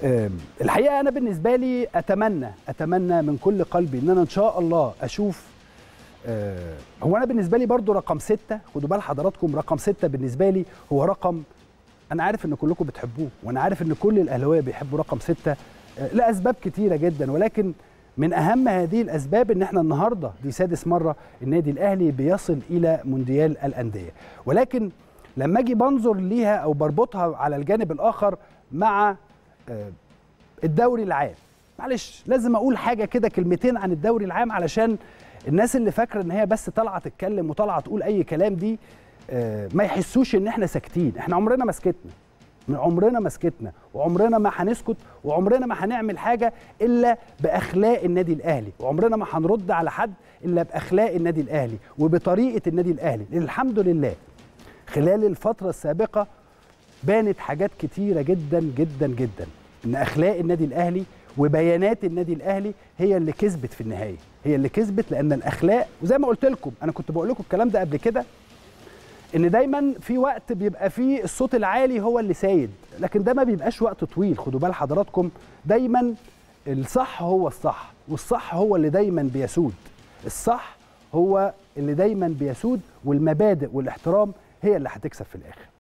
آم، الحقيقه انا بالنسبه لي اتمنى اتمنى من كل قلبي ان انا ان شاء الله اشوف آه، هو انا بالنسبه لي برضو رقم ستة خدوا بال حضراتكم رقم ستة بالنسبه لي هو رقم انا عارف ان كلكم بتحبوه وانا عارف ان كل الاهلاويه بيحبوا رقم ستة آه، لاسباب كتيره جدا ولكن من اهم هذه الاسباب ان احنا النهارده دي سادس مره النادي الاهلي بيصل الى مونديال الانديه ولكن لما اجي بنظر ليها او بربطها على الجانب الاخر مع آه، الدوري العام معلش لازم اقول حاجه كده كلمتين عن الدوري العام علشان الناس اللي فاكره ان هي بس طالعه تتكلم وطالعه تقول اي كلام دي آه، ما يحسوش ان احنا ساكتين احنا عمرنا ما سكتنا من عمرنا ما سكتنا وعمرنا ما هنسكت وعمرنا ما هنعمل حاجه الا باخلاق النادي الاهلي وعمرنا ما هنرد على حد الا باخلاق النادي الاهلي وبطريقه النادي الاهلي لأن الحمد لله خلال الفتره السابقه بانت حاجات كتيره جدا جدا جدا ان اخلاق النادي الاهلي وبيانات النادي الاهلي هي اللي كسبت في النهايه هي اللي كسبت لان الاخلاق وزي ما قلت لكم انا كنت بقول لكم الكلام ده قبل كده ان دايما في وقت بيبقى فيه الصوت العالي هو اللي سايد لكن ده ما بيبقاش وقت طويل خدوا بال حضراتكم دايما الصح هو الصح والصح هو اللي دايما بيسود الصح هو اللي دايما بيسود والمبادئ والاحترام هي اللي هتكسب في الاخر